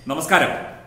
നമസ്കാരം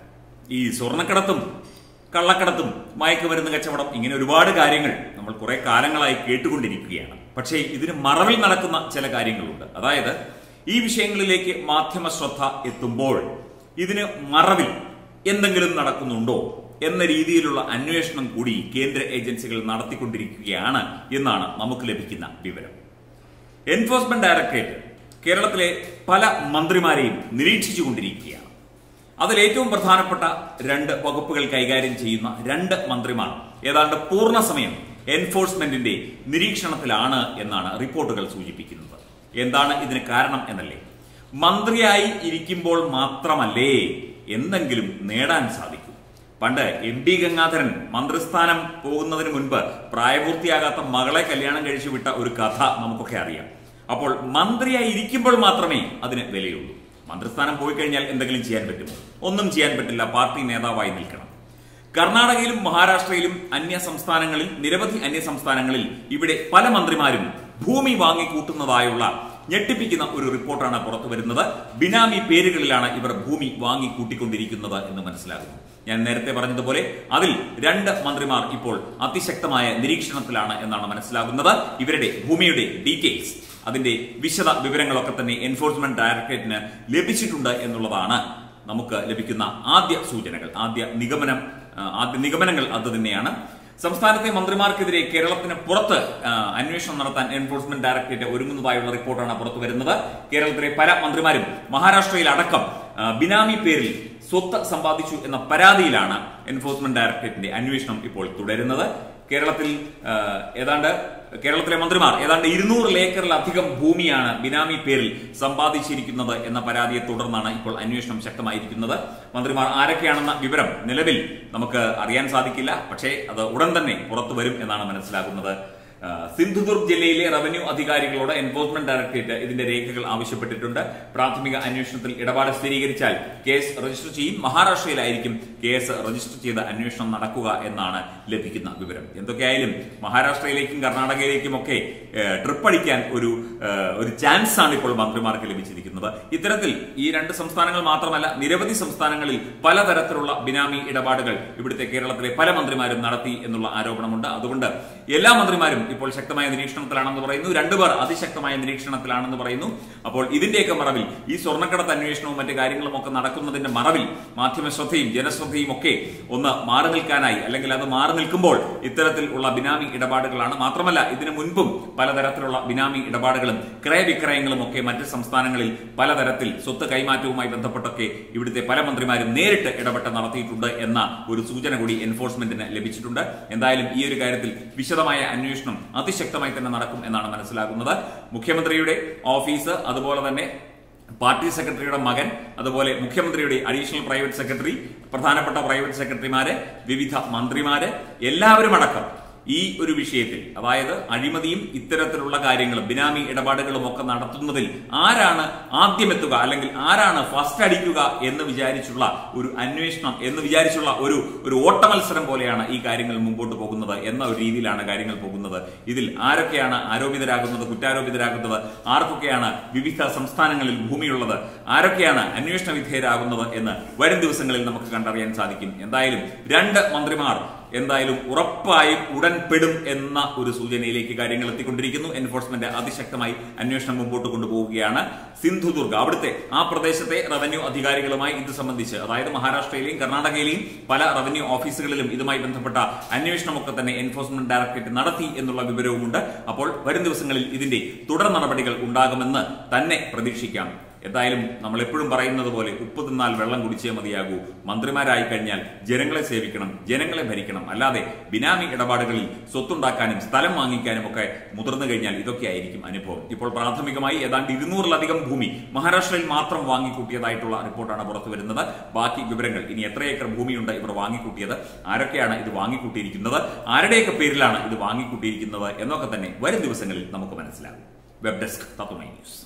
ഈ സ്വർണ്ണക്കടത്തും കള്ളക്കടത്തും മയക്കുമരുന്ന് കച്ചവടം ഇങ്ങനെ ഒരുപാട് കാര്യങ്ങൾ നമ്മൾ കുറെ കാലങ്ങളായി കേട്ടുകൊണ്ടിരിക്കുകയാണ് പക്ഷേ ഇതിന് മറവിൽ നടക്കുന്ന ചില കാര്യങ്ങളുണ്ട് അതായത് ഈ വിഷയങ്ങളിലേക്ക് മാധ്യമ ശ്രദ്ധ എത്തുമ്പോൾ ഇതിന് മറവിൽ എന്തെങ്കിലും നടക്കുന്നുണ്ടോ എന്ന രീതിയിലുള്ള അന്വേഷണം കൂടി കേന്ദ്ര ഏജൻസികൾ നടത്തിക്കൊണ്ടിരിക്കുകയാണ് എന്നാണ് നമുക്ക് ലഭിക്കുന്ന വിവരം എൻഫോഴ്സ്മെന്റ് ഡയറക്ടറേറ്റ് കേരളത്തിലെ പല മന്ത്രിമാരെയും നിരീക്ഷിച്ചുകൊണ്ടിരിക്കുകയാണ് അതിൽ ഏറ്റവും പ്രധാനപ്പെട്ട രണ്ട് വകുപ്പുകൾ കൈകാര്യം ചെയ്യുന്ന രണ്ട് മന്ത്രിമാർ ഏതാണ്ട് പൂർണ്ണ സമയം എൻഫോഴ്സ്മെന്റിന്റെ നിരീക്ഷണത്തിലാണ് എന്നാണ് റിപ്പോർട്ടുകൾ സൂചിപ്പിക്കുന്നത് എന്താണ് ഇതിന് കാരണം എന്നല്ലേ മന്ത്രിയായി ഇരിക്കുമ്പോൾ മാത്രമല്ലേ എന്തെങ്കിലും നേടാൻ സാധിക്കും പണ്ട് എം ഡി ഗംഗാധരൻ മന്ത്രിസ്ഥാനം പോകുന്നതിന് മുൻപ് പ്രായപൂർത്തിയാകാത്ത മകളെ കല്യാണം കഴിച്ചു വിട്ട ഒരു കഥ നമുക്കൊക്കെ അറിയാം അപ്പോൾ മന്ത്രിയായി ഇരിക്കുമ്പോൾ മാത്രമേ അതിന് വിലയുള്ളൂ മന്ത്രിസ്ഥാനം പോയി കഴിഞ്ഞാൽ എന്തെങ്കിലും ചെയ്യാൻ പറ്റുമോ ഒന്നും ചെയ്യാൻ പറ്റില്ല പാർട്ടി നേതാവായി നിൽക്കണം കർണാടകയിലും മഹാരാഷ്ട്രയിലും അന്യ സംസ്ഥാനങ്ങളിൽ നിരവധി അന്യ സംസ്ഥാനങ്ങളിൽ ഇവിടെ പല മന്ത്രിമാരും ഭൂമി വാങ്ങിക്കൂട്ടുന്നതായുള്ള ഞെട്ടിപ്പിക്കുന്ന ഒരു റിപ്പോർട്ടാണ് പുറത്തു വരുന്നത് ബിനാമി പേരുകളിലാണ് ഇവർ ഭൂമി വാങ്ങിക്കൂട്ടിക്കൊണ്ടിരിക്കുന്നത് എന്ന് മനസ്സിലാകുന്നു ഞാൻ നേരത്തെ പറഞ്ഞതുപോലെ അതിൽ രണ്ട് മന്ത്രിമാർ ഇപ്പോൾ അതിശക്തമായ നിരീക്ഷണത്തിലാണ് എന്നാണ് മനസ്സിലാകുന്നത് ഇവരുടെ ഭൂമിയുടെ ഡീറ്റെയിൽസ് അതിന്റെ വിശദ വിവരങ്ങളൊക്കെ തന്നെ എൻഫോഴ്സ്മെന്റ് ഡയറക്ടറേറ്റിന് ലഭിച്ചിട്ടുണ്ട് എന്നുള്ളതാണ് നമുക്ക് ലഭിക്കുന്ന ആദ്യ സൂചനകൾ ആദ്യ നിഗമനം ആ, ആദ്യ നിഗമനങ്ങൾ അത് തന്നെയാണ് സംസ്ഥാനത്തെ മന്ത്രിമാർക്കെതിരെ കേരളത്തിന് പുറത്ത് ആ, അന്വേഷണം നടത്താൻ എൻഫോഴ്സ്മെന്റ് ഡയറക്ടറേറ്റ് ഒരുങ്ങുന്നതായുള്ള റിപ്പോർട്ടാണ് പുറത്തു വരുന്നത് കേരളത്തിലെ പല മന്ത്രിമാരും മഹാരാഷ്ട്രയിൽ അടക്കം ആ, ബിനാമി പേരിൽ സ്വത്ത് സമ്പാദിച്ചു എന്ന പരാതിയിലാണ് എൻഫോഴ്സ്മെന്റ് ഡയറക്ടറേറ്റിന്റെ അന്വേഷണം ഇപ്പോൾ തുടരുന്നത് കേരളത്തിൽ ആ, ഏതാണ്ട് കേരളത്തിലെ മന്ത്രിമാർ ഏതാണ്ട് ഇരുന്നൂറ് ഏക്കറിലധികം ഭൂമിയാണ് ബിനാമി പേരിൽ സമ്പാദിച്ചിരിക്കുന്നത് എന്ന പരാതിയെ തുടർന്നാണ് ഇപ്പോൾ അന്വേഷണം ശക്തമായിരിക്കുന്നത് മന്ത്രിമാർ ആരൊക്കെയാണെന്ന വിവരം നിലവിൽ നമുക്ക് അറിയാൻ സാധിക്കില്ല പക്ഷേ അത് ഉടൻ തന്നെ പുറത്തു വരും എന്നാണ് മനസ്സിലാകുന്നത് ആ, സിന്ധുദുർഗ് ജില്ലയിലെ റവന്യൂ അധികാരികളോട് എൻഫോഴ്സ്മെന്റ് ഡയറക്ടറേറ്റ് ഇതിന്റെ രേഖകൾ ആവശ്യപ്പെട്ടിട്ടുണ്ട് പ്രാഥമിക അന്വേഷണത്തിൽ ഇടപാട് സ്ഥിരീകരിച്ചാൽ കേസ് രജിസ്റ്റർ ചെയ്യും മഹാരാഷ്ട്രയിലായിരിക്കും കേസ് രജിസ്റ്റർ ചെയ്ത് അന്വേഷണം നടക്കുക എന്നാണ് ലഭിക്കുന്ന വിവരം എന്തൊക്കെയായാലും മഹാരാഷ്ട്രയിലേക്കും കർണാടകയിലേക്കും ഒക്കെ ട്രിപ്പ് അടിക്കാൻ ഒരു ഏ, ഒരു ചാൻസ് ആണ് ഇപ്പോൾ മന്ത്രിമാർക്ക് ലഭിച്ചിരിക്കുന്നത് ഇത്തരത്തിൽ ഈ രണ്ട് സംസ്ഥാനങ്ങൾ മാത്രമല്ല നിരവധി സംസ്ഥാനങ്ങളിൽ പലതരത്തിലുള്ള ബിനാമി ഇടപാടുകൾ ഇവിടുത്തെ കേരളത്തിലെ പല മന്ത്രിമാരും നടത്തി എന്നുള്ള ആരോപണമുണ്ട് അതുകൊണ്ട് എല്ലാ മന്ത്രിമാരും ഇപ്പോൾ ശക്തമായ നിരീക്ഷണത്തിലാണെന്ന് പറയുന്നു രണ്ടുപേർ അതിശക്തമായ നിരീക്ഷണത്തിലാണെന്ന് പറയുന്നു അപ്പോൾ ഇതിന്റെയൊക്കെ മറവിൽ ഈ സ്വർണ്ണക്കടത്ത് അന്വേഷണവും മറ്റു കാര്യങ്ങളും ഒക്കെ നടക്കുന്നതിന്റെ മറവിൽ മാധ്യമ ശ്രദ്ധയും ജനശ്രദ്ധയും ഒക്കെ ഒന്ന് മാറി നിൽക്കാനായി അല്ലെങ്കിൽ അത് മാറി നിൽക്കുമ്പോൾ ഇത്തരത്തിൽ ഉള്ള ബിനാമി ഇടപാടുകളാണ് മാത്രമല്ല ഇതിനു മുൻപും പലതരത്തിലുള്ള ബിനാമി ഇടപാടുകളും ക്രയവിക്രയങ്ങളും ഒക്കെ മറ്റ് സംസ്ഥാനങ്ങളിൽ പലതരത്തിൽ സ്വത്ത് കൈമാറ്റവുമായി ബന്ധപ്പെട്ടൊക്കെ ഇവിടുത്തെ പല മന്ത്രിമാരും നേരിട്ട് ഇടപെട്ട് നടത്തിയിട്ടുണ്ട് എന്ന ഒരു സൂചന കൂടി എൻഫോഴ്സ്മെന്റിന് ലഭിച്ചിട്ടുണ്ട് എന്തായാലും ഈ ഒരു കാര്യത്തിൽ വിശദമായ അന്വേഷണം അതിശക്തമായി തന്നെ നടക്കും എന്നാണ് മനസ്സിലാകുന്നത് മുഖ്യമന്ത്രിയുടെ ഓഫീസ് അതുപോലെ തന്നെ പാർട്ടി സെക്രട്ടറിയുടെ മകൻ അതുപോലെ മുഖ്യമന്ത്രിയുടെ അഡീഷണൽ പ്രൈവറ്റ് സെക്രട്ടറി പ്രധാനപ്പെട്ട പ്രൈവറ്റ് സെക്രട്ടറിമാര് വിവിധ മന്ത്രിമാര് എല്ലാവരും അടക്കം ഈ ഒരു വിഷയത്തിൽ അതായത് അഴിമതിയും ഇത്തരത്തിലുള്ള കാര്യങ്ങളും ബിനാമി ഇടപാടുകളും ഒക്കെ നടത്തുന്നതിൽ ആരാണ് ആദ്യം എത്തുക അല്ലെങ്കിൽ ആരാണ് ഫസ്റ്റ് അടിക്കുക എന്ന് വിചാരിച്ചുള്ള ഒരു അന്വേഷണം എന്ന് വിചാരിച്ചുള്ള ഒരു ഒരു ഓട്ടമത്സരം പോലെയാണ് ഈ കാര്യങ്ങൾ മുമ്പോട്ട് പോകുന്നത് എന്ന ഒരു രീതിയിലാണ് കാര്യങ്ങൾ പോകുന്നത് ഇതിൽ ആരൊക്കെയാണ് ആരോപിതരാകുന്നത് കുറ്റാരോപിതരാകുന്നത് ആർക്കൊക്കെയാണ് വിവിധ സംസ്ഥാനങ്ങളിൽ ഭൂമിയുള്ളത് ആരൊക്കെയാണ് അന്വേഷണ വിധേയരാകുന്നത് എന്ന് വരും ദിവസങ്ങളിൽ നമുക്ക് കണ്ടറിയാൻ സാധിക്കും എന്തായാലും രണ്ട് മന്ത്രിമാർ എന്തായാലും ഉറപ്പായും ഉടൻ പെടും എന്ന ഒരു സൂചനയിലേക്ക് കാര്യങ്ങൾ എത്തിക്കൊണ്ടിരിക്കുന്നു എൻഫോഴ്സ്മെന്റ് അതിശക്തമായി അന്വേഷണം മുമ്പോട്ട് കൊണ്ടുപോവുകയാണ് സിന്ധുദുർഗ് അവിടുത്തെ ആ പ്രദേശത്തെ റവന്യൂ അധികാരികളുമായി ഇത് സംബന്ധിച്ച് അതായത് മഹാരാഷ്ട്രയിലെയും കർണാടകയിലെയും പല റവന്യൂ ഓഫീസുകളിലും ഇതുമായി ബന്ധപ്പെട്ട അന്വേഷണമൊക്കെ തന്നെ എൻഫോഴ്സ്മെന്റ് ഡയറക്ടറേറ്റ് നടത്തി എന്നുള്ള വിവരവുമുണ്ട് അപ്പോൾ വരും ദിവസങ്ങളിൽ ഇതിന്റെ തുടർ നടപടികൾ ഉണ്ടാകുമെന്ന് തന്നെ പ്രതീക്ഷിക്കാം എന്തായാലും നമ്മൾ എപ്പോഴും പറയുന്നത് പോലെ ഉപ്പ് തിന്നാൽ വെള്ളം കുടിച്ചേ മതിയാകൂ മന്ത്രിമാരായി കഴിഞ്ഞാൽ ജനങ്ങളെ സേവിക്കണം ജനങ്ങളെ ഭരിക്കണം അല്ലാതെ ബിനാമി ഇടപാടുകളിൽ സ്വത്തുണ്ടാക്കാനും സ്ഥലം വാങ്ങിക്കാനും ഒക്കെ മുതിർന്നു കഴിഞ്ഞാൽ ഇതൊക്കെയായിരിക്കും അനുഭവം ഇപ്പോൾ പ്രാഥമികമായി ഏതാണ്ട് ഇരുന്നൂറിലധികം ഭൂമി മഹാരാഷ്ട്രയിൽ മാത്രം വാങ്ങിക്കൂട്ടിയതായിട്ടുള്ള റിപ്പോർട്ടാണ് പുറത്തു വരുന്നത് ബാക്കി വിവരങ്ങൾ ഇനി എത്ര ഏക്കർ ഭൂമിയുണ്ട് ഇവർ വാങ്ങിക്കൂട്ടിയത് ആരൊക്കെയാണ് ഇത് വാങ്ങിക്കൂട്ടിയിരിക്കുന്നത് ആരുടെയൊക്കെ പേരിലാണ് ഇത് വാങ്ങിക്കൂട്ടിയിരിക്കുന്നത് എന്നൊക്കെ തന്നെ വരും ദിവസങ്ങളിൽ നമുക്ക് മനസ്സിലാകും വെബ് ഡെസ്ക് തത്വമൈ ന്യൂസ്